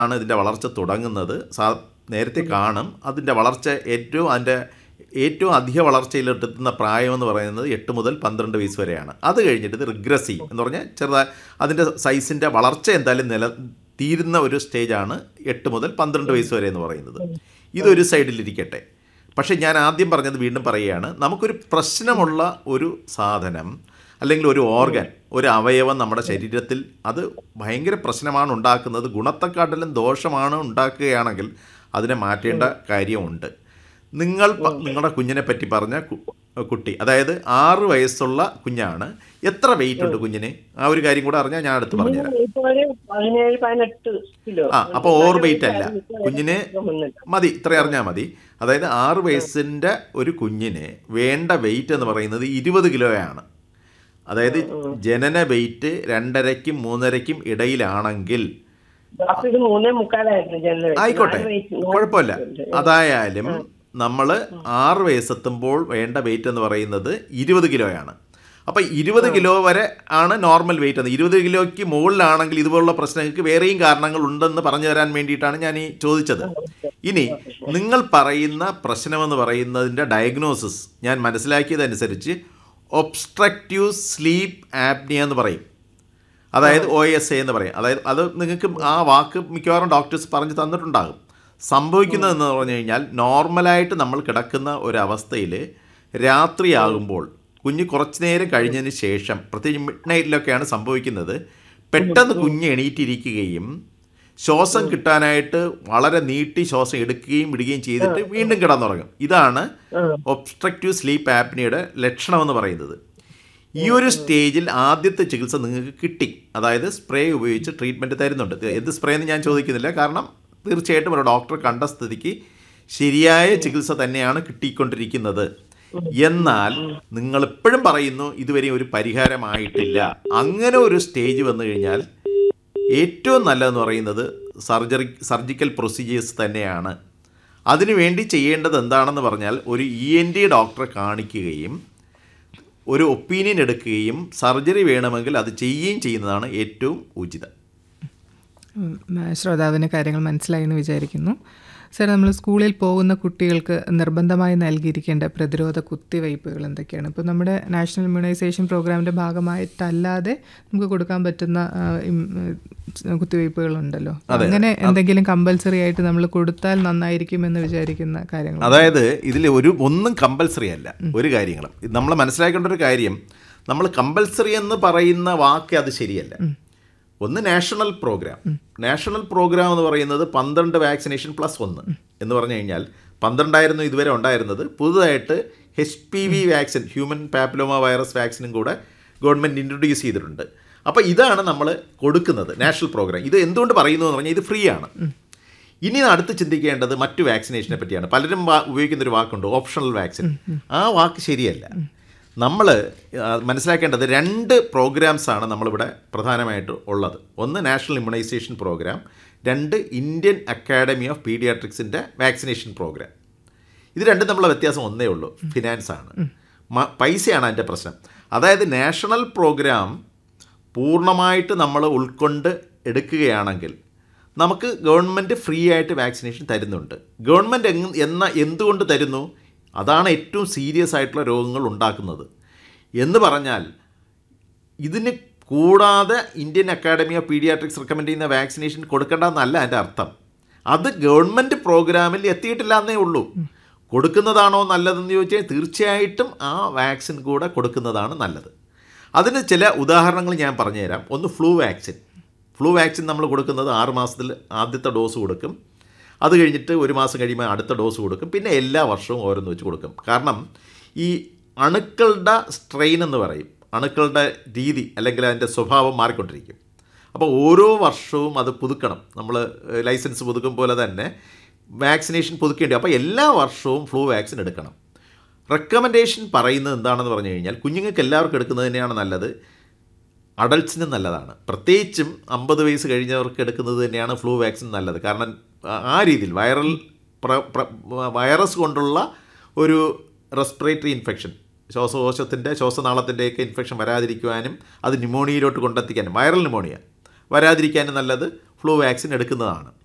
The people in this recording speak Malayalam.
ആണ് ഇതിൻ്റെ വളർച്ച തുടങ്ങുന്നത് സാ നേരത്തെ കാണും അതിൻ്റെ വളർച്ച ഏറ്റവും അതിൻ്റെ ഏറ്റവും അധിക വളർച്ചയിലെത്തുന്ന പ്രായം എന്ന് പറയുന്നത് എട്ട് മുതൽ പന്ത്രണ്ട് വയസ്സ് വരെയാണ് അത് കഴിഞ്ഞിട്ട് ഇത് റിഗ്രസീവ് എന്ന് പറഞ്ഞാൽ ചെറുതായി അതിൻ്റെ സൈസിൻ്റെ വളർച്ച എന്തായാലും നില തീരുന്ന ഒരു സ്റ്റേജാണ് എട്ട് മുതൽ പന്ത്രണ്ട് വയസ്സ് വരെ എന്ന് പറയുന്നത് ഇതൊരു സൈഡിലിരിക്കട്ടെ പക്ഷേ ഞാൻ ആദ്യം പറഞ്ഞത് വീണ്ടും പറയുകയാണ് നമുക്കൊരു പ്രശ്നമുള്ള ഒരു സാധനം അല്ലെങ്കിൽ ഒരു ഓർഗൻ ഒരു അവയവം നമ്മുടെ ശരീരത്തിൽ അത് ഭയങ്കര പ്രശ്നമാണ് ഉണ്ടാക്കുന്നത് ഗുണത്തെക്കാട്ടിലും ദോഷമാണ് ഉണ്ടാക്കുകയാണെങ്കിൽ അതിനെ മാറ്റേണ്ട കാര്യമുണ്ട് നിങ്ങൾ പ- നിങ്ങളുടെ കുഞ്ഞിനെ പറ്റി പറഞ്ഞ കു- കുട്ടി അതായത് ആറ് വയസ്സുള്ള കുഞ്ഞാണ് എത്ര വെയിറ്റ് ഉണ്ട് കുഞ്ഞിന് ആ ഒരു കാര്യം കൂടെ അറിഞ്ഞാൽ ഞാൻ അടുത്ത് പറഞ്ഞുതരാം ഇപ്പൊ ഒരു പതിനേഴ് പതിനെട്ട് കിലോ ആ അപ്പോൾ ഓവർ വെയിറ്റ് അല്ല കുഞ്ഞിന് ഒന്നുമില്ല. മതി ഇത്ര അറിഞ്ഞാൽ മതി അതായത് ആറ് വയസ്സിൻ്റെ ഒരു കുഞ്ഞിന് വേണ്ട വെയിറ്റ് എന്ന് പറയുന്നത് ഇരുപത് കിലോയാണ് അതായത് ജനന വെയിറ്റ് രണ്ടരയ്ക്കും മൂന്നരയ്ക്കും ഇടയിലാണെങ്കിൽ അപ്പൊ ഇത് മൂന്നേ മുക്കാലായിരുന്നു ജനറൽ ആയിക്കോട്ടെ കുഴപ്പമില്ല അതായാലും നമ്മൾ ആറ് വയസ്സെത്തുമ്പോൾ വേണ്ട വെയിറ്റ് എന്ന് പറയുന്നത് ഇരുപത് കിലോയാണ് അപ്പോൾ ഇരുപത് കിലോ വരെ ആണ് നോർമൽ വെയിറ്റ് എന്ന് ഇരുപത് കിലോയ്ക്ക് മുകളിലാണെങ്കിൽ ഇതുപോലുള്ള പ്രശ്നങ്ങൾക്ക് വേറെയും കാരണങ്ങൾ ഉണ്ടെന്ന് പറഞ്ഞു തരാൻ വേണ്ടിയിട്ടാണ് ഞാൻ ഈ ചോദിച്ചത് ഇനി നിങ്ങൾ പറയുന്ന പ്രശ്നമെന്ന് പറയുന്നതിൻ്റെ ഡയഗ്നോസിസ് ഞാൻ മനസ്സിലാക്കിയതനുസരിച്ച് ഒബ്സ്ട്രക്റ്റീവ് സ്ലീപ്പ് ആപ്നിയ എന്ന് പറയും അതായത് ഒ എസ് എ എന്ന് പറയും അതായത് അത് നിങ്ങൾക്ക് ആ വാക്ക് മിക്കവാറും ഡോക്ടേഴ്സ് പറഞ്ഞു തന്നിട്ടുണ്ടാകും സംഭവിക്കുന്നതെന്ന് പറഞ്ഞു കഴിഞ്ഞാൽ നോർമലായിട്ട് നമ്മൾ കിടക്കുന്ന ഒരവസ്ഥയിൽ രാത്രിയാകുമ്പോൾ കുഞ്ഞ് കുറച്ച് നേരം കഴിഞ്ഞതിന് ശേഷം പ്രത്യേകിച്ച് മിഡ് നൈറ്റിലൊക്കെയാണ് സംഭവിക്കുന്നത് പെട്ടെന്ന് കുഞ്ഞ് എണീറ്റിരിക്കുകയും ശ്വാസം കിട്ടാനായിട്ട് വളരെ നീട്ടി ശ്വാസം എടുക്കുകയും വിടുകയും ചെയ്തിട്ട് വീണ്ടും കിടന്നുറങ്ങും ഇതാണ് ഒബ്സ്ട്രക്റ്റീവ് സ്ലീപ്പ് ആപ്നിയുടെ ലക്ഷണമെന്ന് പറയുന്നത് ഈ ഒരു സ്റ്റേജിൽ ആദ്യത്തെ ചികിത്സ നിങ്ങൾക്ക് കിട്ടി അതായത് സ്പ്രേ ഉപയോഗിച്ച് ട്രീറ്റ്മെൻറ്റ് തരുന്നുണ്ട് ഇത് എന്ത് സ്പ്രേ എന്ന് ഞാൻ ചോദിക്കുന്നില്ല കാരണം തീർച്ചയായിട്ടും ഒരു ഡോക്ടർ കണ്ട സ്ഥിതിക്ക് ശരിയായ ചികിത്സ തന്നെയാണ് കിട്ടിക്കൊണ്ടിരിക്കുന്നത് എന്നാൽ നിങ്ങൾ എപ്പോഴും പറയുന്നു ഇതുവരെ ഒരു പരിഹാരമായിട്ടില്ല അങ്ങനെ ഒരു സ്റ്റേജ് വന്നു കഴിഞ്ഞാൽ ഏറ്റവും നല്ലതെന്ന് പറയുന്നത് സർജറി സർജിക്കൽ പ്രൊസീജിയേഴ്സ് തന്നെയാണ് അതിനുവേണ്ടി ചെയ്യേണ്ടത് എന്താണെന്ന് പറഞ്ഞാൽ ഒരു ഇ എൻ ഡി ഡോക്ടറെ കാണിക്കുകയും ഒരു ഒപ്പീനിയൻ എടുക്കുകയും സർജറി വേണമെങ്കിൽ അത് ചെയ്യുകയും ചെയ്യുന്നതാണ് ഏറ്റവും ഉചിതം ഉം, ശ്രോതാവിന് കാര്യങ്ങൾ മനസ്സിലായി എന്ന് വിചാരിക്കുന്നു സാർ നമ്മൾ സ്കൂളിൽ പോകുന്ന കുട്ടികൾക്ക് നിർബന്ധമായി നൽകിയിരിക്കേണ്ട പ്രതിരോധ കുത്തിവയ്പ്പുകൾ എന്തൊക്കെയാണ് ഇപ്പോൾ നമ്മുടെ നാഷണൽ ഇമ്മ്യൂണൈസേഷൻ പ്രോഗ്രാമിൻ്റെ ഭാഗമായിട്ടല്ലാതെ നമുക്ക് കൊടുക്കാൻ പറ്റുന്ന ആ, ഇം, ഏഹ്, കുത്തിവയ്പ്പുകളുണ്ടല്ലോ അങ്ങനെ എന്തെങ്കിലും കമ്പൽസറി ആയിട്ട് നമ്മൾ കൊടുത്താൽ നന്നായിരിക്കും എന്ന് വിചാരിക്കുന്ന കാര്യങ്ങൾ അതായത് ഇതിൽ ഒരു ഒന്നും കമ്പൽസറി അല്ല ഒരു കാര്യങ്ങളും ഇത് നമ്മൾ മനസ്സിലാക്കേണ്ട ഒരു കാര്യം നമ്മൾ കമ്പൽസറി എന്ന് പറയുന്ന വാക്ക് അത് ശരിയല്ല ഒന്ന് നാഷണൽ പ്രോഗ്രാം നാഷണൽ പ്രോഗ്രാം എന്ന് പറയുന്നത് പന്ത്രണ്ട് വാക്സിനേഷൻ പ്ലസ് ഒന്ന് എന്ന് പറഞ്ഞു കഴിഞ്ഞാൽ പന്ത്രണ്ടായിരുന്നു ഇതുവരെ ഉണ്ടായിരുന്നത് പുതുതായിട്ട് H P V vaccine human papilloma virus വാക്സിനും കൂടെ ഗവൺമെൻറ് ഇൻട്രൊഡ്യൂസ് ചെയ്തിട്ടുണ്ട് അപ്പോൾ ഇതാണ് നമ്മൾ കൊടുക്കുന്നത് നാഷണൽ പ്രോഗ്രാം ഇത് എന്തുകൊണ്ട് പറയുന്നു എന്ന് പറഞ്ഞാൽ ഇത് ഫ്രീ ആണ് ഇനി അടുത്ത് ചിന്തിക്കേണ്ടത് മറ്റു വാക്സിനേഷനെ പറ്റിയാണ് പലരും വാ- ഉപയോഗിക്കുന്ന ഒരു വാക്കുണ്ട് ഓപ്ഷണൽ വാക്സിൻ ആ വാക്ക് ശരിയല്ല നമ്മൾ മനസ്സിലാക്കേണ്ടത് രണ്ട് പ്രോഗ്രാംസ് ആണ് നമ്മളിവിടെ പ്രധാനമായിട്ട് ഉള്ളത് ഒന്ന് നാഷണൽ ഇമ്മ്യൂണൈസേഷൻ പ്രോഗ്രാം രണ്ട് ഇന്ത്യൻ അക്കാഡമി ഓഫ് പീഡിയാട്രിക്സിൻ്റെ വാക്സിനേഷൻ പ്രോഗ്രാം ഇത് രണ്ടും തമ്മിലുള്ള വ്യത്യാസം ഒന്നേ ഉള്ളൂ ഫിനാൻസ് ആണ് മ- പൈസയാണ് അതിൻ്റെ പ്രശ്നം അതായത് നാഷണൽ പ്രോഗ്രാം പൂർണ്ണമായിട്ട് നമ്മൾ ഉൾക്കൊണ്ട് എടുക്കുകയാണെങ്കിൽ നമുക്ക് ഗവൺമെൻറ് ഫ്രീ ആയിട്ട് വാക്സിനേഷൻ തരുന്നുണ്ട് ഗവൺമെൻറ് എങ് എന്ന എന്തുകൊണ്ട് തരുന്നു അതാണ് ഏറ്റവും സീരിയസ് ആയിട്ടുള്ള രോഗങ്ങൾ ഉണ്ടാക്കുന്നത് എന്ന് പറഞ്ഞാൽ ഇതിന് കൂടാതെ Indian academy of paediatrics recommend ചെയ്യുന്ന വാക്സിനേഷൻ കൊടുക്കേണ്ടതെന്നല്ല എൻ്റെ അർത്ഥം അത് ഗവൺമെൻറ് പ്രോഗ്രാമിൽ എത്തിയിട്ടില്ല എന്നേ ഉള്ളൂ കൊടുക്കുന്നതാണോ നല്ലതെന്ന് ചോദിച്ചാൽ തീർച്ചയായിട്ടും ആ വാക്സിൻ കൂടെ കൊടുക്കുന്നതാണ് നല്ലത് അതിന് ചില ഉദാഹരണങ്ങൾ ഞാൻ പറഞ്ഞുതരാം ഒന്ന് ഫ്ലൂ വാക്സിൻ ഫ്ലൂ വാക്സിൻ നമ്മൾ കൊടുക്കുന്നത് ആറ് മാസത്തിൽ ആദ്യത്തെ ഡോസ് കൊടുക്കും അത് കഴിഞ്ഞിട്ട് ഒരു മാസം കഴിയുമ്പോൾ അടുത്ത ഡോസ് കൊടുക്കും പിന്നെ എല്ലാ വർഷവും ഓരോന്ന് വെച്ച് കൊടുക്കും കാരണം ഈ അണുക്കളുടെ സ്ട്രെയിൻ എന്ന് പറയും അണുക്കളുടെ രീതി അല്ലെങ്കിൽ അതിൻ്റെ സ്വഭാവം മാറിക്കൊണ്ടിരിക്കും അപ്പോൾ ഓരോ വർഷവും അത് പുതുക്കണം നമ്മൾ ലൈസൻസ് പുതുക്കും പോലെ തന്നെ വാക്സിനേഷൻ പുതുക്കേണ്ടി അപ്പോൾ എല്ലാ വർഷവും ഫ്ലൂ വാക്സിൻ എടുക്കണം റെക്കമെൻഡേഷൻ പറയുന്നത് എന്താണെന്ന് പറഞ്ഞു കഴിഞ്ഞാൽ കുഞ്ഞുങ്ങൾക്ക് എല്ലാവർക്കും എടുക്കുന്നത് തന്നെയാണ് നല്ലത് അഡൾട്ട്സിനും നല്ലതാണ് പ്രത്യേകിച്ചും അമ്പത് വയസ്സ് കഴിഞ്ഞവർക്ക് എടുക്കുന്നത് തന്നെയാണ് ഫ്ലൂ വാക്സിൻ നല്ലത് കാരണം ആ- ആ രീതിയിൽ വൈറൽ പ്ര- പ്ര- വൈറസ് കൊണ്ടുള്ള ഒരു റെസ്പിറേറ്ററി ഇൻഫെക്ഷൻ ശ്വാസകോശത്തിൻ്റെ ശ്വാസനാളത്തിൻ്റെയൊക്കെ ഇൻഫെക്ഷൻ വരാതിരിക്കുവാനും അത് ന്യൂമോണിയയിലോട്ട് കൊണ്ടെത്തിക്കാനും വൈറൽ ന്യൂമോണിയ വരാതിരിക്കാനും നല്ലത് ഫ്ലൂ വാക്സിൻ എടുക്കുന്നതാണ്